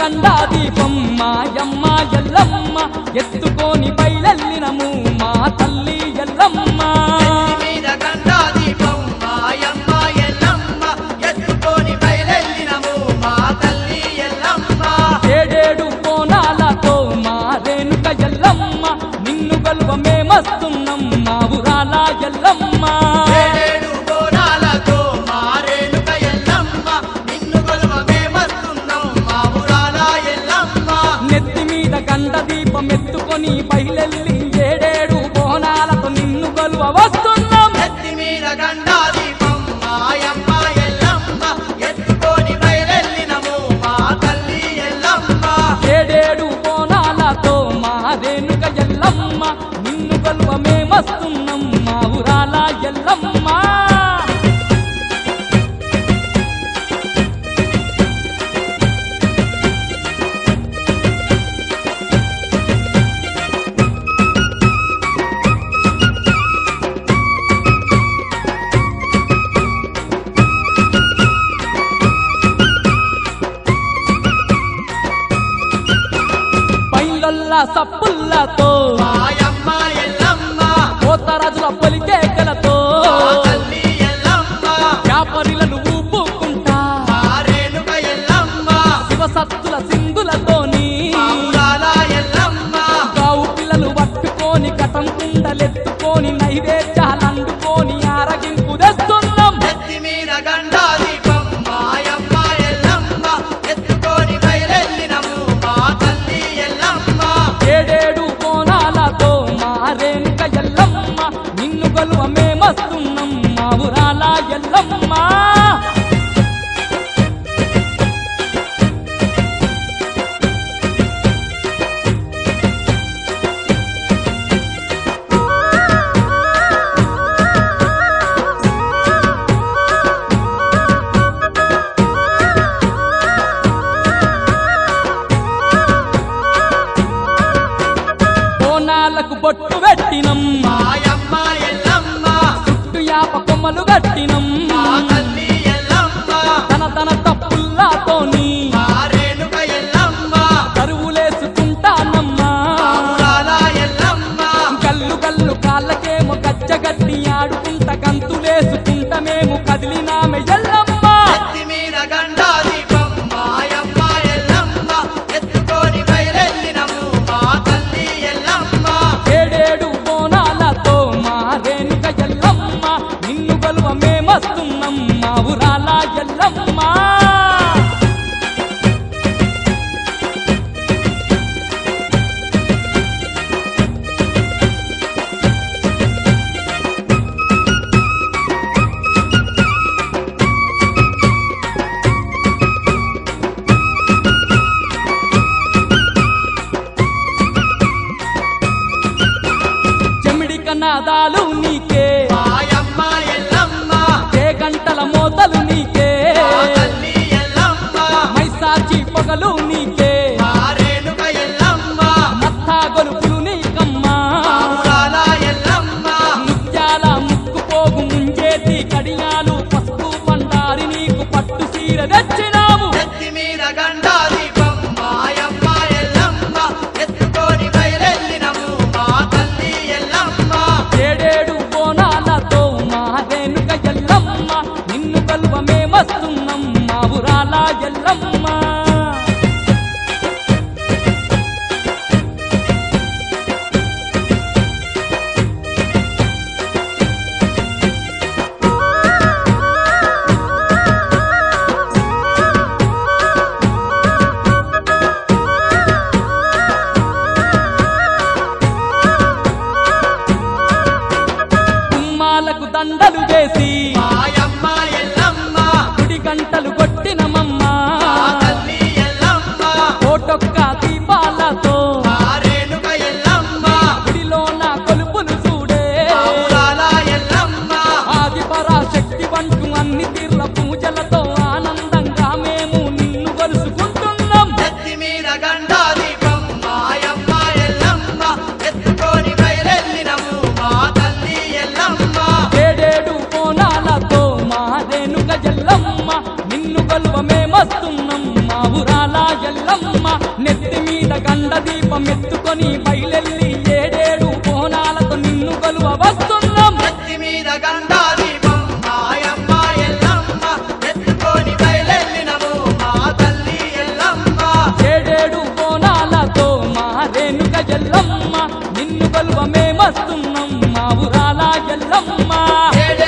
గండా దీపం మాయమ్మ ఎల్లమ్మ ఎత్తుకొని బయలెల్లినము మా తల్లి ఎల్లమ్మ మీద గంగా దీపం మాయమ్మ ఎల్లమ్మ ఎత్తుకొని బయలెల్లినము మా తల్లి ఎల్లమ్మ ఏడేడు కోణాలతో మా రేణుక ఎల్లమ్మ నిన్ను గలువ మేమస్తున్నాం మా ఊరాల ఎల్లమ్మ ఏడేడు బోనాలతో మారేనుక ఎల్లమ్మ నిన్ను కొలువ మేమస్తున్నాం మా ఊరాల ఎల్లమ్మ నెత్తి మీద గండ దీపం ఎత్తుకొని బయలెల్లి ఏడేడు కోణాలతో నిన్ను గలువ వస్తున్నాం ఎత్తి మీద గంగా దీపం మాయమ్మ ఎల్లమ్మ ఎత్తుకొని బయలెల్లినము మా తల్లి ఎల్లమ్మ ఏడేడు కోణాలతో మా రేణుక ఎల్లమ్మ నిన్ను గలువ మేమస్తున్నాం మా ఊరాల ఎల్లమ్మ పైలల్లా సప్పుల్లతో మాయమ్మ ఎల్లమ్మ కోతరాజుల పొలికేకలతో మా తల్లి ఎల్లమ్మ వ్యాపారులను ఊపుకుంటా మారేనుక ఎల్లమ్మ శివసత్తుల సింధులతోని మా ఊరాల ఎల్లమ్మ గావు పిల్లలు పట్టుకొని కటం కుండలెత్తుకొని నైవేద్యాలందుకొని ఆరగింపు తెస్తున్నాం ఎత్తి మీద గంగా దీపం మాయమ్మ ఎల్లమ్మ ఎత్తుకొని బయలెల్లినము మా తల్లి ఎల్లమ్మ ఏడేడు కోణాలతో మా రేణుక ఎల్లమ్మ నిన్ను గలువ మేమస్తున్నాం మా ఊరాల ఎల్లమ్మ కోణాలకు బొట్టు పెట్టినం మాయమ్మ ఎల్లమ్మ చుట్టు యాప కొమ్మలు కట్టినం మా తల్లి ఎల్లమ్మ తన తన తప్పుల్లాతోని మారేనుక ఎల్లమ్మ కరువులేసుకుంటానమ్మా మా ఊరాల ఎల్లమ్మ గల్లు గల్లు కాళ్ళకేమో గచ్చగట్టి ఆడుకుంట గంతులేసుకుంట మేము కదిలినామె ఎల్లమ్మ ఎత్తి మీద గంగా దీపం మాయమ్మ ఎల్లమ్మ ఎత్తుకొని బయలెల్లినము మా తల్లి ఎల్లమ్మ ఏడేడు కోణాలతో మా రేణుక ఎల్లమ్మ నిన్ను గలువ మేమస్తున్నాం మా ఊరాల ఎల్లమ్మ చెమిడి కనాదాలు నీకే మాయమ్మ ఎల్లమ్మ ఏ గంటల మోతలు నీకే మా తల్లి ఎల్లమ్మ మైసాచి పొగలు నీకే మారేనుక ఎల్లమ్మ మత్తా గొలుపులు నీకమ్మా మా ఊరాల ఎల్లమ్మ ముత్యాల ముక్కు పోగు ముంజేతి కడియాలు పసుపు పండారి నీకు పట్టు సీర తెచ్చినాము ఎత్తి మీద గంగా దీపం మాయమ్మ ఎల్లమ్మ ఎత్తుకొని బయలెల్లినము మా తల్లి ఎల్లమ్మ ఏడేడు బోనాలతో మా రేణుక ఎల్లమ్మ నిన్ను కలువ మేమస్తున్నాం మా ఊరాల ఎల్లమ్మ ఊరాల ఎల్లమ్మ నెత్తి మీద గండ దీపం ఎత్తుకొని బయలెల్లి ఏడేడు కోణాలతో నిన్ను కొలువ వస్తున్నాం నెత్తి మీద గండా దీపం మాయమ్మ ఎల్లమ్మ ఎత్తుకొని బయలెళ్ళినము మా తల్లి ఎల్లమ్మ ఏడేడు కోణాలతో మా రేణుక ఎల్లమ్మ నిన్ను కొలువ మేమస్తున్నాం మా ఊరాల ఎల్లమ్మ ఏడే